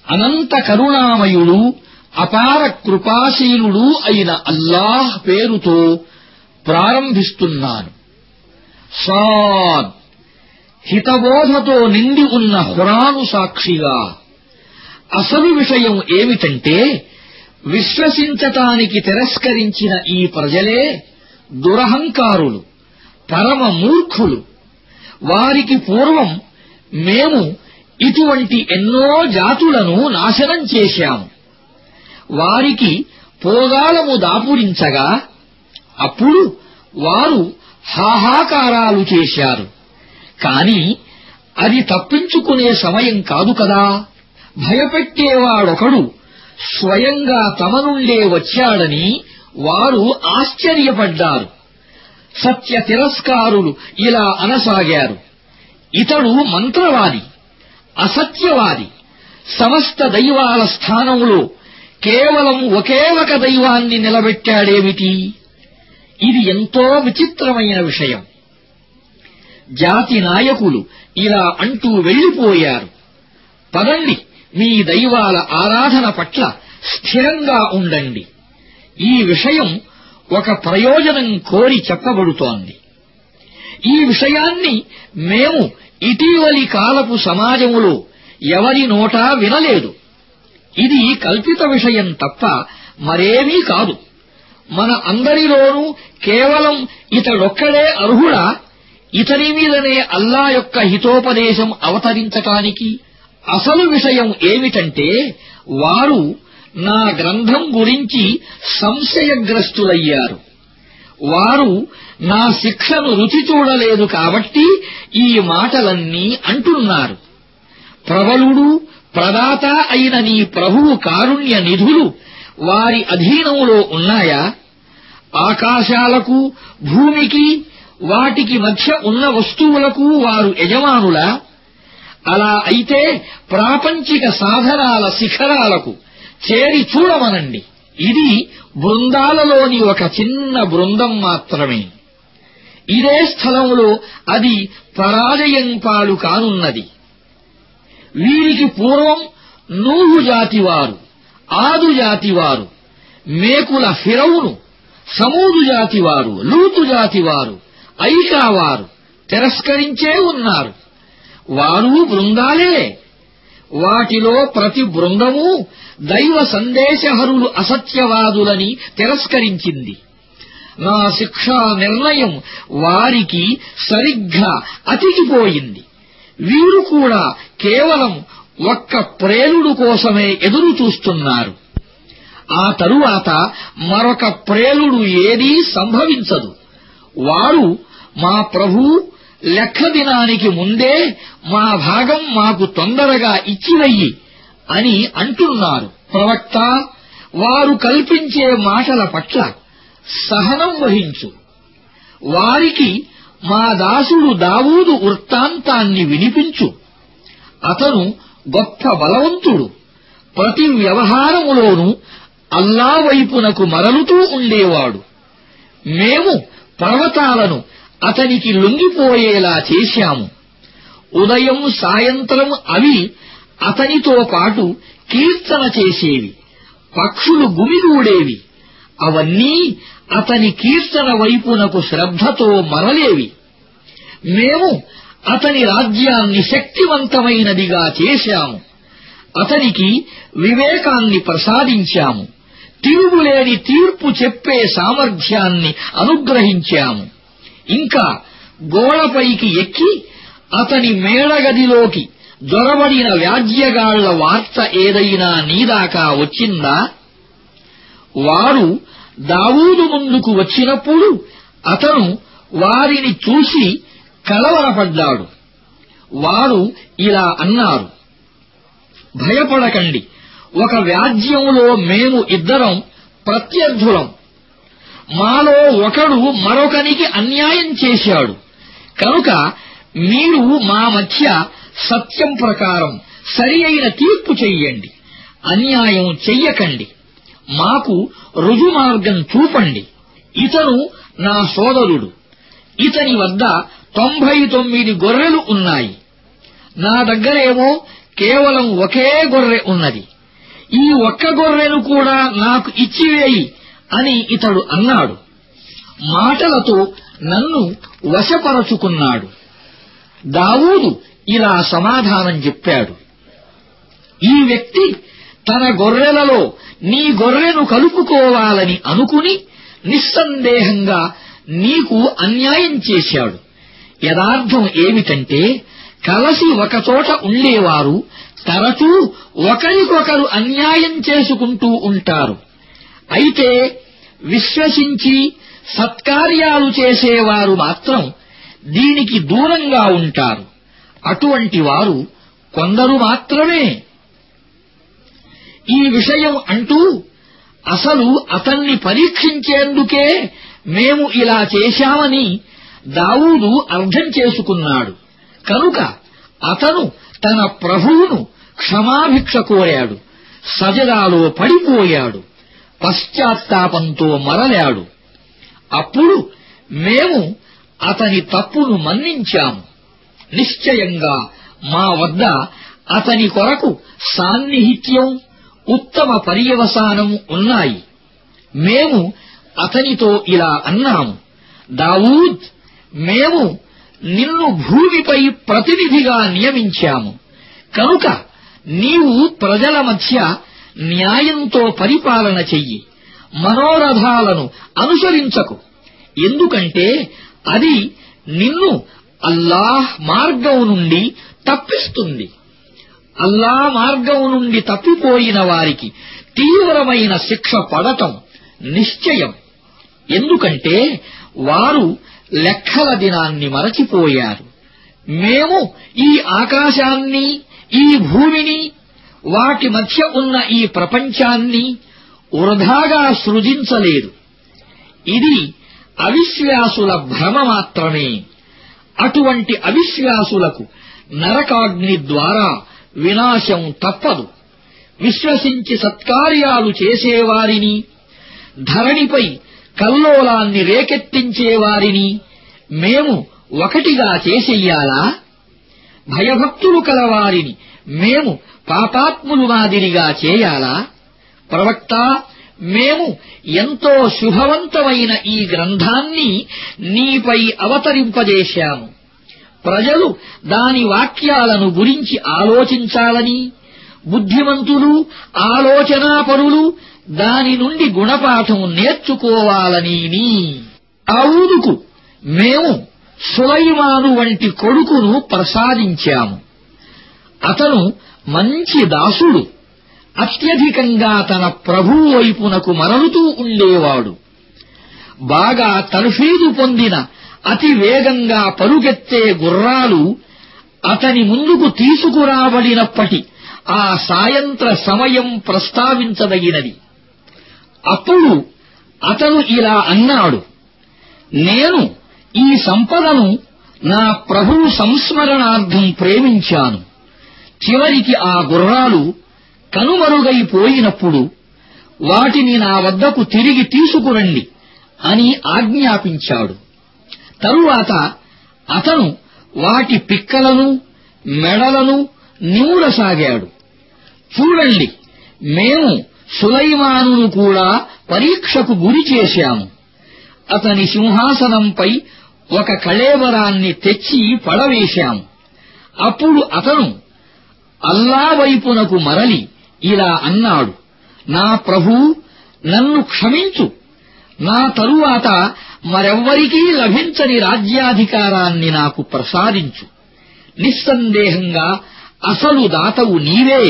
అనంత కరుణామయుడు అపార కృపాశీలుడు అయిన అల్లాహ్ పేరుతో ప్రారంభిస్తున్నాను సాద్ హితబోధతో నిండి ఉన్న హురాను సాక్షిగా అసలు విషయం ఏమిటంటే విశ్వసించటానికి తిరస్కరించిన ఈ ప్రజలే దురహంకారులు పరమ మూర్ఖులు వారికి పూర్వం మేము ఇటువంటి ఎన్నో జాతులను నాశనం చేశాము వారికి పోగాలము దాపురించగా అప్పుడు వారు హాహాకారాలు చేశారు కాని అది తప్పించుకునే సమయం కాదు కదా భయపెట్టేవాడొకడు స్వయంగా తమ నుండే వచ్చాడని వారు ఆశ్చర్యపడ్డారు సత్య తిరస్కారులు ఇలా అనసాగారు ఇతడు మంత్రవాది అసత్యవాది సమస్త దైవాల స్థానంలో కేవలం ఒకే ఒక దైవాన్ని నిలబెట్టాడేమిటి ఇది ఎంతో విచిత్రమైన విషయం జాతి నాయకులు ఇలా అంటూ వెళ్లిపోయారు పదండి మీ దైవాల ఆరాధన పట్ల స్థిరంగా ఉండండి ఈ విషయం ఒక ప్రయోజనం కోరి చెప్పబడుతోంది ఈ విషయాన్ని మేము ఇటీవలి కాలపు సమాజములో ఎవరి నోటా వినలేదు ఇది కల్పిత విషయం తప్ప మరేమీ కాదు మన అందరిలోనూ కేవలం ఇతడొక్కడే అర్హుడా ఇతని మీదనే అల్లా యొక్క హితోపదేశం అవతరించటానికి అసలు విషయం ఏమిటంటే వారు నా గ్రంథం గురించి సంశయగ్రస్తులయ్యారు వారు నా శిక్షను రుచి చూడలేదు కాబట్టి ఈ మాటలన్నీ అంటున్నారు ప్రబలుడు ప్రదాత అయిన నీ ప్రభువు కారుణ్య నిధులు వారి అధీనంలో ఉన్నాయా ఆకాశాలకు భూమికి వాటికి మధ్య ఉన్న వస్తువులకు వారు యజమానులా అలా అయితే ప్రాపంచిక సాధనాల శిఖరాలకు చేరి చూడమనండి ఇది బృందాలలోని ఒక చిన్న బృందం మాత్రమే ఇదే స్థలంలో అది పరాజయం పాలు కానున్నది వీరికి పూర్వం నూహు జాతివారు ఆదు జాతివారు మేకుల ఫిరవును సమూదు జాతివారు లూతు జాతివారు ఐకావారు తిరస్కరించే ఉన్నారు వారు బృందాలే వాటిలో ప్రతి బృందము దైవ సందేశహరులు అసత్యవాదులని తిరస్కరించింది నా శిక్షా నిర్ణయం వారికి సరిగ్గా అతికిపోయింది వీరు కూడా కేవలం ఒక్క ప్రేలుడు కోసమే ఎదురు చూస్తున్నారు ఆ తరువాత మరొక ప్రేలుడు ఏదీ సంభవించదు వారు మా ప్రభు లెక్క దినానికి ముందే మా భాగం మాకు తొందరగా ఇచ్చివెయ్యి అని అంటున్నారు ప్రవక్త వారు కల్పించే మాటల పట్ల సహనం వహించు వారికి మా దాసుడు దావూదు వృత్తాంతాన్ని వినిపించు అతను గొప్ప బలవంతుడు ప్రతి వ్యవహారములోనూ అల్లా వైపునకు మరలుతూ ఉండేవాడు మేము పర్వతాలను అతనికి లొంగిపోయేలా చేశాము ఉదయం సాయంత్రం అవి అతనితో పాటు కీర్తన చేసేవి పక్షులు గుమిగూడేవి అవన్నీ అతని కీర్తన వైపునకు శ్రద్ధతో మరలేవి మేము అతని రాజ్యాన్ని శక్తివంతమైనదిగా చేశాము అతనికి వివేకాన్ని ప్రసాదించాము తిరుగులేని తీర్పు చెప్పే సామర్థ్యాన్ని అనుగ్రహించాము ఇంకా గోడపైకి ఎక్కి అతని మేడగదిలోకి జొరబడిన వ్యాజ్యగాళ్ల వార్త ఏదైనా నీదాకా వచ్చిందా వారు దావూదు ముందుకు వచ్చినప్పుడు అతను వారిని చూసి కలవరపడ్డాడు వారు ఇలా అన్నారు భయపడకండి ఒక వ్యాజ్యంలో మేము ఇద్దరం ప్రత్యర్థులం మాలో ఒకడు మరొకనికి అన్యాయం చేశాడు కనుక మీరు మా మధ్య సత్యం ప్రకారం సరి అయిన తీర్పు చెయ్యండి అన్యాయం చెయ్యకండి మాకు రుజుమార్గం చూపండి ఇతను నా సోదరుడు ఇతని వద్ద తొంభై తొమ్మిది గొర్రెలు ఉన్నాయి నా దగ్గరేమో కేవలం ఒకే గొర్రె ఉన్నది ఈ ఒక్క గొర్రెను కూడా నాకు ఇచ్చివేయి అని ఇతడు అన్నాడు మాటలతో నన్ను వశపరచుకున్నాడు దావూదు ఇలా సమాధానం చెప్పాడు ఈ వ్యక్తి తన గొర్రెలలో నీ గొర్రెను కలుపుకోవాలని అనుకుని నిస్సందేహంగా నీకు అన్యాయం చేశాడు యదార్థం ఏమిటంటే కలసి ఒకచోట ఉండేవారు తరచూ ఒకరికొకరు అన్యాయం చేసుకుంటూ ఉంటారు అయితే విశ్వసించి సత్కార్యాలు చేసేవారు మాత్రం దీనికి దూరంగా ఉంటారు అటువంటి వారు కొందరు మాత్రమే ఈ విషయం అంటూ అసలు అతన్ని పరీక్షించేందుకే మేము ఇలా చేశామని దావూదు అర్థం చేసుకున్నాడు కనుక అతను తన ప్రభువును క్షమాభిక్ష కోరాడు సజదాలో పడిపోయాడు పశ్చాత్తాపంతో మరలాడు అప్పుడు మేము అతని తప్పును మన్నించాము నిశ్చయంగా మా వద్ద అతని కొరకు సాన్నిహిత్యం ఉత్తమ పర్యవసానం ఉన్నాయి మేము అతనితో ఇలా అన్నాము దావూద్ మేము నిన్ను భూమిపై ప్రతినిధిగా నియమించాము కనుక నీవు ప్రజల మధ్య న్యాయంతో పరిపాలన చెయ్యి మనోరథాలను అనుసరించకు ఎందుకంటే అది నిన్ను అల్లాహ్ మార్గం నుండి తప్పిస్తుంది అల్లా మార్గం నుండి తప్పిపోయిన వారికి తీవ్రమైన శిక్ష పడటం నిశ్చయం ఎందుకంటే వారు లెక్కల దినాన్ని మరచిపోయారు మేము ఈ ఆకాశాన్ని ఈ భూమిని వాటి మధ్య ఉన్న ఈ ప్రపంచాన్ని వృధాగా సృజించలేదు ఇది అవిశ్వాసుల భ్రమ మాత్రమే అటువంటి అవిశ్వాసులకు నరకాగ్ని ద్వారా వినాశం తప్పదు విశ్వసించి సత్కార్యాలు చేసేవారిని ధరణిపై కల్లోలాన్ని రేకెత్తించేవారిని మేము ఒకటిగా చేసెయ్యాలా భయభక్తులు కలవారిని మేము పాపాత్ములు మాదిరిగా చేయాలా ప్రవక్త మేము ఎంతో శుభవంతమైన ఈ గ్రంథాన్ని నీపై అవతరింపజేశాము ప్రజలు దాని వాక్యాలను గురించి ఆలోచించాలని బుద్ధిమంతులు ఆలోచనాపరులు దాని నుండి గుణపాఠం నేర్చుకోవాలని దావూదుకు మేము సులైమాను వంటి కొడుకును ప్రసాదించాము అతను మంచి దాసుడు అత్యధికంగా తన ప్రభువు వైపునకు మరలుతూ ఉండేవాడు బాగా తర్ఫీదు పొందిన అతి వేగంగా పరుగెత్తే గుర్రాలు అతని ముందుకు తీసుకురాబడినప్పటి ఆ సాయంత్ర సమయం ప్రస్తావించదగినది అప్పుడు అతను ఇలా అన్నాడు నేను ఈ సంపదను నా ప్రభువు సంస్మరణార్థం ప్రేమించాను చివరికి ఆ గుర్రాలు కనుమరుగైపోయినప్పుడు వాటిని నా వద్దకు తిరిగి తీసుకురండి అని ఆజ్ఞాపించాడు తరువాత అతను వాటి పిక్కలను మెడలను నిమురసాగాడు చూడండి మేము సులైమానును కూడా పరీక్షకు గురి చేశాము అతని సింహాసనంపై ఒక కళేబరాన్ని తెచ్చి పడవేశాము అప్పుడు అతను అల్లా వైపునకు మరలి ఇలా అన్నాడు నా ప్రభూ నన్ను క్షమించు నా తరువాత మరెవ్వరికీ లభించని రాజ్యాధికారాన్ని నాకు ప్రసాదించు నిస్సందేహంగా అసలు దాతవు నీవే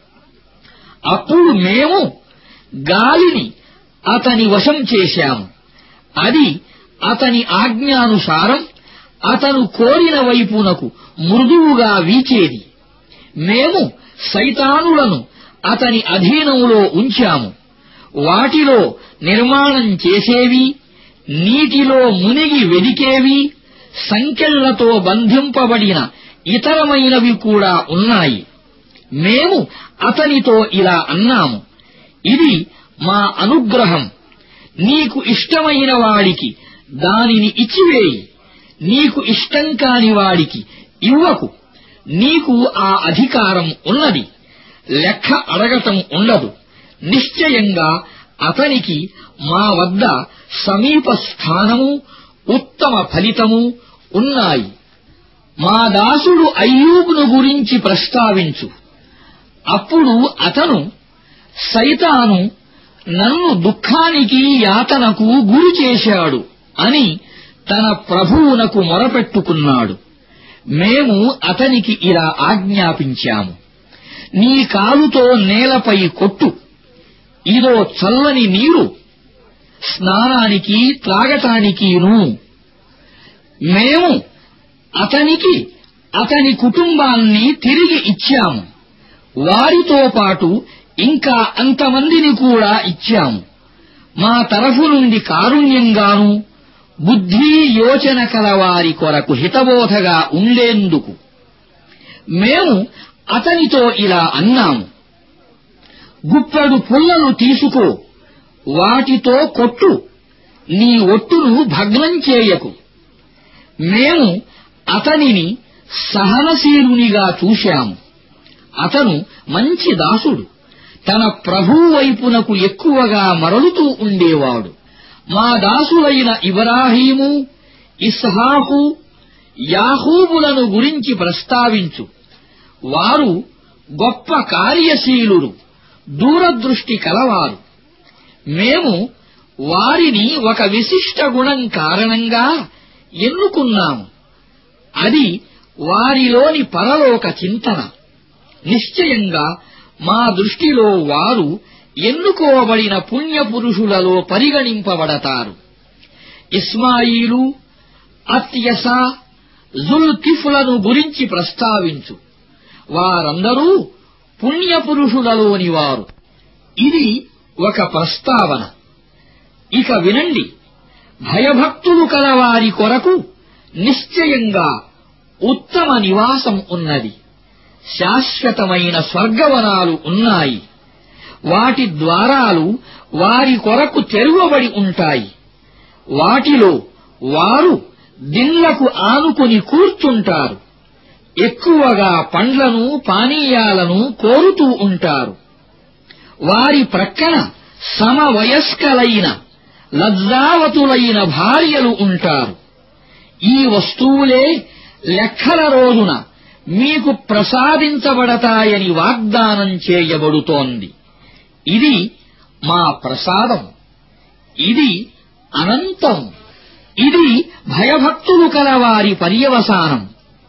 అప్పుడు మేము గాలిని అతని వశం చేశాము అది అతని ఆజ్ఞానుసారం అతను కోరిన వైపునకు మృదువుగా వీచేది మేము సైతానులను అతని అధీనంలో ఉంచాము వాటిలో నిర్మాణం చేసేవి నీటిలో మునిగి వెదికేవి సంకెళ్లతో బంధింపబడిన ఇతరమైనవి కూడా ఉన్నాయి మేము అతనితో ఇలా అన్నాము ఇది మా అనుగ్రహం నీకు ఇష్టమైన వాడికి దానిని ఇచ్చివేయి నీకు ఇష్టం కాని వాడికి ఇవ్వకు నీకు ఆ అధికారం ఉన్నది లెక్క అడగటం ఉండదు నిశ్చయంగా అతనికి మా వద్ద సమీప స్థానము ఉత్తమ ఫలితము ఉన్నాయి మా దాసుడు అయ్యూబును గురించి ప్రస్తావించు అప్పుడు అతను సైతాను నన్ను దుఃఖానికి యాతనకు గురి చేశాడు అని తన ప్రభువునకు మొరపెట్టుకున్నాడు మేము అతనికి ఇలా ఆజ్ఞాపించాము నీ కాలుతో నేలపై కొట్టు ఇదో చల్లని నీరు స్నానానికి త్రాగటానికిను మేము అతనికి అతని కుటుంబాన్ని తిరిగి ఇచ్చాము వారితో పాటు ఇంకా అంతమందిని కూడా ఇచ్చాము మా తరఫు నుండి కారుణ్యంగాను బుద్ధి యోచన కలవారి కొరకు హితబోధగా ఉండేందుకు మేము అతనితో ఇలా అన్నాము గుప్పెడు పుల్లలు తీసుకో వాటితో కొట్టు నీ ఒట్టును భగ్నం చేయకు మేము అతనిని సహనశీలునిగా చూశాము అతను మంచి దాసుడు తన ప్రభువు వైపునకు ఎక్కువగా మరలుతూ ఉండేవాడు మా దాసులైన ఇబ్రాహీము ఇస్హాకు యాహూబులను గురించి ప్రస్తావించు వారు గొప్ప కార్యశీలురు దూరదృష్టి కలవారు మేము వారిని ఒక విశిష్ట గుణం కారణంగా ఎన్నుకున్నాము అది వారిలోని పరలోక చింతన నిశ్చయంగా మా దృష్టిలో వారు ఎన్నుకోబడిన పుణ్యపురుషులలో పరిగణింపబడతారు ఇస్మాయిలు అత్యస జుల్కిఫ్లను గురించి ప్రస్తావించు వారందరూ పుణ్యపురుషులలోని వారు ఇది ఒక ప్రస్తావన ఇక వినండి భయభక్తులు కలవారి కొరకు నిశ్చయంగా ఉత్తమ నివాసం ఉన్నది శాశ్వతమైన స్వర్గవనాలు ఉన్నాయి వాటి ద్వారాలు వారి కొరకు తెరువబడి ఉంటాయి వాటిలో వారు దిళ్లకు ఆనుకుని కూర్చుంటారు ఎక్కువగా పండ్లను పానీయాలను కోరుతూ ఉంటారు వారి ప్రక్కన సమవయస్కలైన లజ్జావతులైన భార్యలు ఉంటారు ఈ వస్తువులే లెక్కల రోజున మీకు ప్రసాదించబడతాయని వాగ్దానం చేయబడుతోంది ఇది మా ప్రసాదం ఇది అనంతం ఇది భయభక్తులు కలవారి పర్యవసానం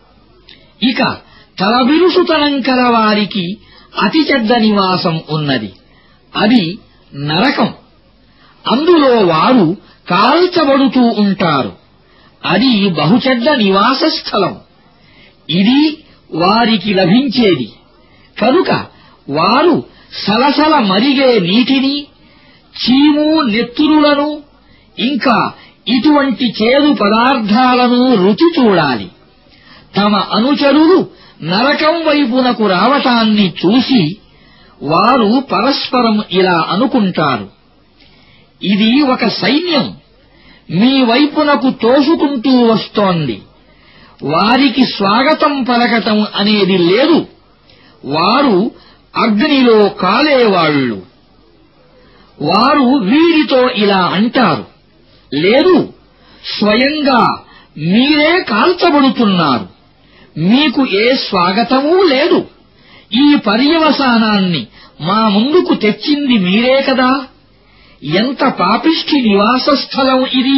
ఇక తలబిరుసుతనం కలవారికి అతి చెడ్డ నివాసం ఉన్నది అది నరకం అందులో వారు కాల్చబడుతూ ఉంటారు అది బహుచెడ్డ నివాస స్థలం ఇది వారికి లభించేది కనుక వారు సలసల మరిగే నీటిని చీము నెత్తురులను ఇంకా ఇటువంటి చేదు పదార్థాలను రుచి చూడాలి తమ అనుచరులు నరకం వైపునకు రావటాన్ని చూసి వారు పరస్పరం ఇలా అనుకుంటారు ఇది ఒక సైన్యం మీ వైపునకు తోసుకుంటూ వస్తోంది వారికి స్వాగతం పలకటం అనేది లేదు వారు అగ్నిలో కాలేవాళ్లు వారు వీరితో ఇలా అంటారు లేదు స్వయంగా మీరే కాల్చబడుతున్నారు మీకు ఏ స్వాగతమూ లేదు ఈ పర్యవసానాన్ని మా ముందుకు తెచ్చింది మీరే కదా ఎంత పాపిష్ఠి నివాస స్థలం ఇది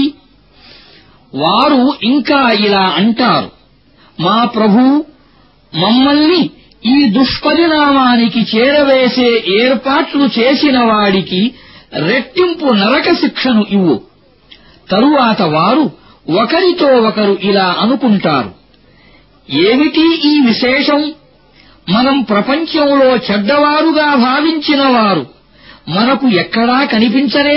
వారు ఇంకా ఇలా అంటారు మా ప్రభు మమ్మల్ని ఈ దుష్పరిణామానికి చేరవేసే ఏర్పాట్లు చేసిన వాడికి రెట్టింపు నరక శిక్షను ఇవ్వు తరువాత వారు ఒకరితో ఒకరు ఇలా అనుకుంటారు ఏమిటి ఈ విశేషం మనం ప్రపంచంలో చెడ్డవారుగా భావించిన వారు మనకు ఎక్కడా కనిపించరే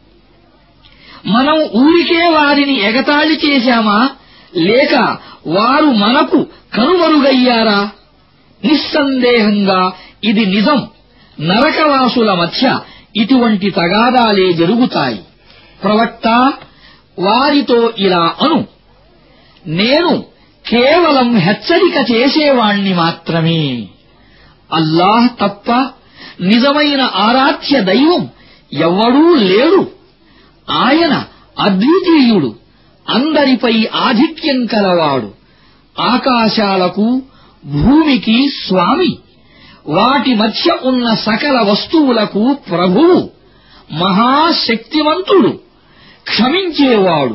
మనం ఊరికే వారిని ఎగతాళి చేశామా లేక వారు మనకు కనుమరుగయ్యారా నిస్సందేహంగా ఇది నిజం నరకవాసుల మధ్య ఇటువంటి తగాదాలే జరుగుతాయి ప్రవక్త వారితో ఇలా అను నేను కేవలం హెచ్చరిక చేసేవాణ్ణి మాత్రమే అల్లాహ్ తప్ప నిజమైన ఆరాధ్య దైవం ఎవ్వడూ లేడు ఆయన అద్వితీయుడు అందరిపై ఆధిక్యం కలవాడు ఆకాశాలకు భూమికి స్వామి వాటి మధ్య ఉన్న సకల వస్తువులకు ప్రభువు మహాశక్తివంతుడు క్షమించేవాడు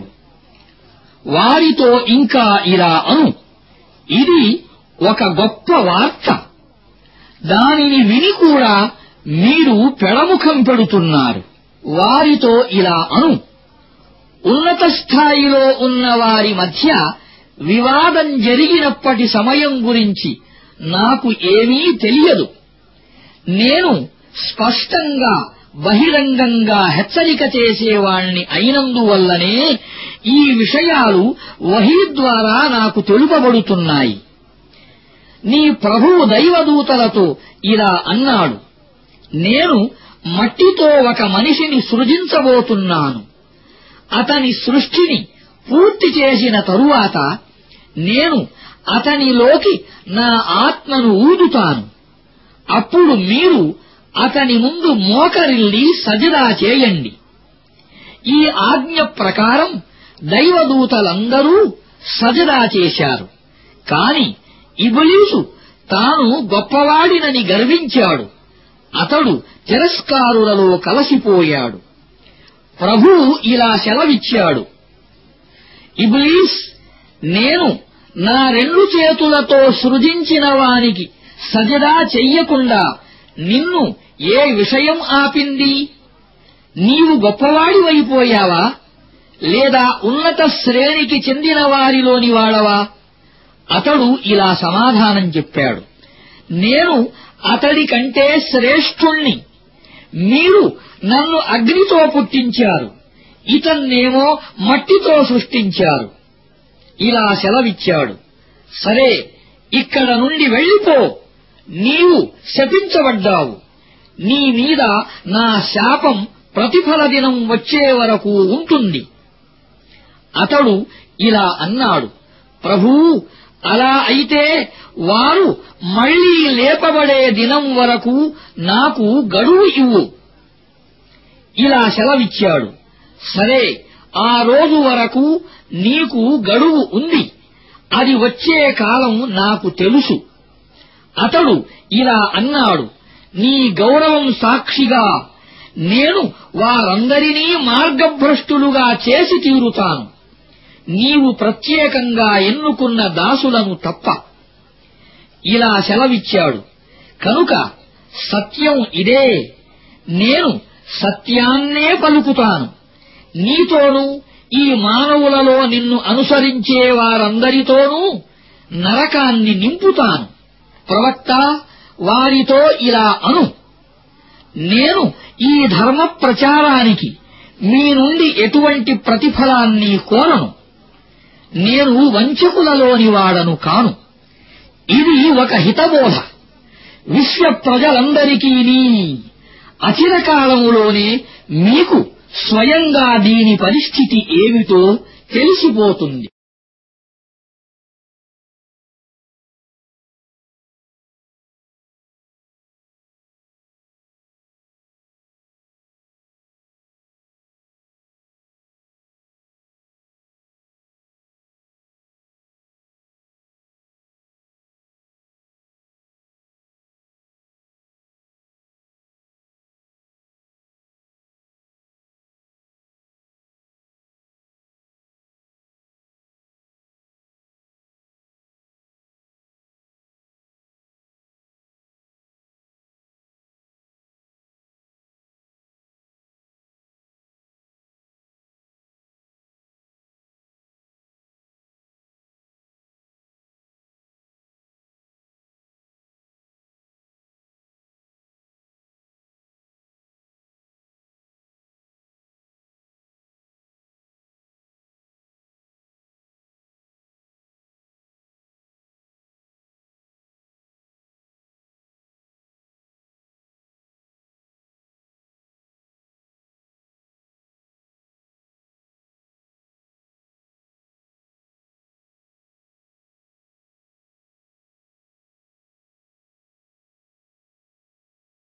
వారితో ఇంకా ఇలా అను ఇది ఒక గొప్ప వార్త దానిని విని కూడా మీరు పెడముఖం పెడుతున్నారు వారితో ఇలా అను ఉన్నత స్థాయిలో ఉన్న వారి మధ్య వివాదం జరిగినప్పటి సమయం గురించి నాకు ఏమీ తెలియదు నేను స్పష్టంగా బహిరంగంగా హెచ్చరిక చేసేవాణ్ణి అయినందువల్లనే ఈ విషయాలు వహీ ద్వారా నాకు తెలుపబడుతున్నాయి నీ ప్రభువు దైవదూతలతో ఇలా అన్నాడు నేను మట్టితో ఒక మనిషిని సృజించబోతున్నాను అతని సృష్టిని పూర్తి చేసిన తరువాత నేను అతనిలోకి నా ఆత్మను ఊదుతాను అప్పుడు మీరు అతని ముందు మోకరిల్లి సజదా చేయండి ఈ ఆజ్ఞ ప్రకారం దైవదూతలందరూ సజదా చేశారు కాని ఇబులీసు తాను గొప్పవాడినని గర్వించాడు అతడు తిరస్కారులలో కలసిపోయాడు ప్రభువు ఇలా సెలవిచ్చాడు ఇబ్లీస్ నేను నా రెండు చేతులతో సృజించిన వానికి సజదా చెయ్యకుండా నిన్ను ఏ విషయం ఆపింది నీవు గొప్పవాడివైపోయావా లేదా ఉన్నత శ్రేణికి చెందిన వారిలోని వాడవా అతడు ఇలా సమాధానం చెప్పాడు నేను అతడి కంటే శ్రేష్ఠుణ్ణి మీరు నన్ను అగ్నితో పుట్టించారు ఇతన్నేమో మట్టితో సృష్టించారు ఇలా సెలవిచ్చాడు సరే ఇక్కడ నుండి వెళ్ళిపో నీవు శపించబడ్డావు నీ మీద నా శాపం ప్రతిఫల దినం వచ్చే వరకు ఉంటుంది అతడు ఇలా అన్నాడు ప్రభూ అలా అయితే వారు మళ్లీ లేపబడే దినం వరకు నాకు గడువు ఇవ్వు ఇలా సెలవిచ్చాడు సరే ఆ రోజు వరకు నీకు గడువు ఉంది అది వచ్చే కాలం నాకు తెలుసు అతడు ఇలా అన్నాడు నీ గౌరవం సాక్షిగా నేను వారందరినీ మార్గభ్రష్టులుగా చేసి తీరుతాను నీవు ప్రత్యేకంగా ఎన్నుకున్న దాసులను తప్ప ఇలా సెలవిచ్చాడు కనుక సత్యం ఇదే నేను సత్యాన్నే పలుకుతాను నీతోనూ ఈ మానవులలో నిన్ను అనుసరించే వారందరితోనూ నరకాన్ని నింపుతాను ప్రవక్త వారితో ఇలా అను నేను ఈ ధర్మ ప్రచారానికి మీ నుండి ఎటువంటి ప్రతిఫలాన్ని కోరను నేను వంచకులలోని వాడను కాను ఇది ఒక హితబోధ విశ్వ ప్రజలందరికీ అచిరకాలములోనే మీకు స్వయంగా దీని పరిస్థితి ఏమిటో తెలిసిపోతుంది